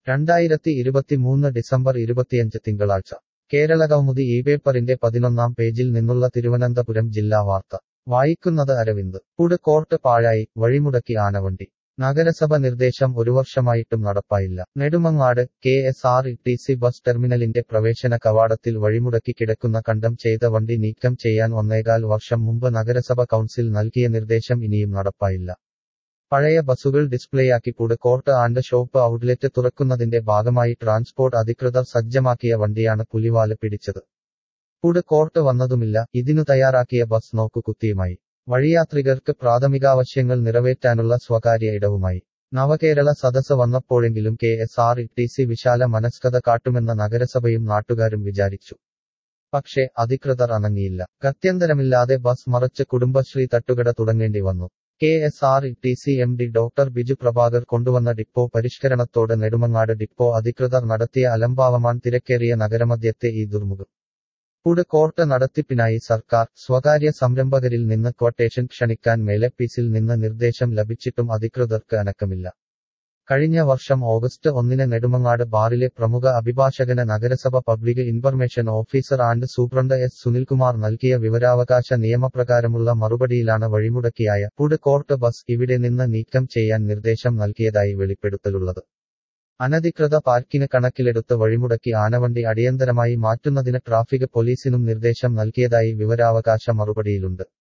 രണ്ടായിരത്തി ഇരുപത്തിമൂന്ന് ഡിസംബർ ഇരുപത്തിയഞ്ച് തിങ്കളാഴ്ച കേരള കൗമുദി ഈ പേപ്പറിന്റെ പതിനൊന്നാം പേജിൽ നിന്നുള്ള തിരുവനന്തപുരം ജില്ലാ വാർത്ത വായിക്കുന്നത് അരവിന്ദ് ഫുഡ് കോർട്ട് പാഴായി വഴിമുടക്കി ആനവണ്ടി നഗരസഭ നിർദ്ദേശം ഒരു വർഷമായിട്ടും നടപ്പായില്ല Nedumangad K S R T C bus ടെർമിനലിന്റെ പ്രവേശന കവാടത്തിൽ വഴിമുടക്കി കിടക്കുന്ന കണ്ടം ചെയ്ത വണ്ടി നീക്കം ചെയ്യാൻ ഒന്നേകാൽ വർഷം മുമ്പ് നഗരസഭ കൗൺസിൽ നൽകിയ നിർദ്ദേശം ഇനിയും നടപ്പായില്ല പഴയ ബസുകൾ ഡിസ്പ്ലേയാക്കി food court and shop outlet തുറക്കുന്നതിന്റെ ഭാഗമായി ട്രാൻസ്പോർട്ട് അധികൃതർ സജ്ജമാക്കിയ വണ്ടിയാണ് പുലിവാല് പിടിച്ചത് ഫുഡ് കോർട്ട് വന്നതുമില്ല ഇതിനു തയ്യാറാക്കിയ ബസ് നോക്കുകുത്തിയുമായി വഴിയാത്രികർക്ക് പ്രാഥമികാവശ്യങ്ങൾ നിറവേറ്റാനുള്ള സ്വകാര്യ ഇടവുമായി നവകേരള സദസ് വന്നപ്പോഴെങ്കിലും K S R T C വിശാല മനസ്കത കാട്ടുമെന്ന നഗരസഭയും നാട്ടുകാരും വിചാരിച്ചു പക്ഷേ അധികൃതർ അനങ്ങിയില്ല ഗത്യന്തരമില്ലാതെ ബസ് മറച്ച് കുടുംബശ്രീ തട്ടുകട തുടങ്ങേണ്ടി വന്നു K S R T C M D doctor Biju Prabhakar കൊണ്ടുവന്ന ഡിപ്പോ പരിഷ്കരണത്തോട് നെടുമങ്ങാട് ഡിപ്പോ അധികൃതർ നടത്തിയ അലംഭാവമാൻ തിരക്കേറിയ നഗരമധ്യത്തെ ഈ ദുർമുഖം ഫുഡ് കോർട്ട് നടത്തിപ്പിനായി സർക്കാർ സ്വകാര്യ സംരംഭകരിൽ നിന്ന് ക്വട്ടേഷൻ ക്ഷണിക്കാൻ മേലപ്പീസിൽ നിന്ന് നിർദ്ദേശം ലഭിച്ചിട്ടും അധികൃതർക്ക് അനക്കമില്ല കഴിഞ്ഞ വർഷം ഓഗസ്റ്റ് ഒന്നിന് നെടുമങ്ങാട് ബാറിലെ പ്രമുഖ അഭിഭാഷകന് നഗരസഭ public information officer and superintendent S Sunilkumar നൽകിയ വിവരാവകാശ നിയമപ്രകാരമുള്ള മറുപടിയിലാണ് വഴിമുടക്കിയായ ഫുഡ് കോർട്ട് ബസ് ഇവിടെ നിന്ന് നീക്കം ചെയ്യാൻ നിർദ്ദേശം നൽകിയതായി വെളിപ്പെടുത്തലുള്ളത് അനധികൃത പാർക്കിന് കണക്കിലെടുത്ത് വഴിമുടക്കി ആനവണ്ടി അടിയന്തരമായി മാറ്റുന്നതിന് ട്രാഫിക് പോലീസിനും നിർദ്ദേശം നൽകിയതായി വിവരാവകാശ മറുപടിയിലുണ്ട്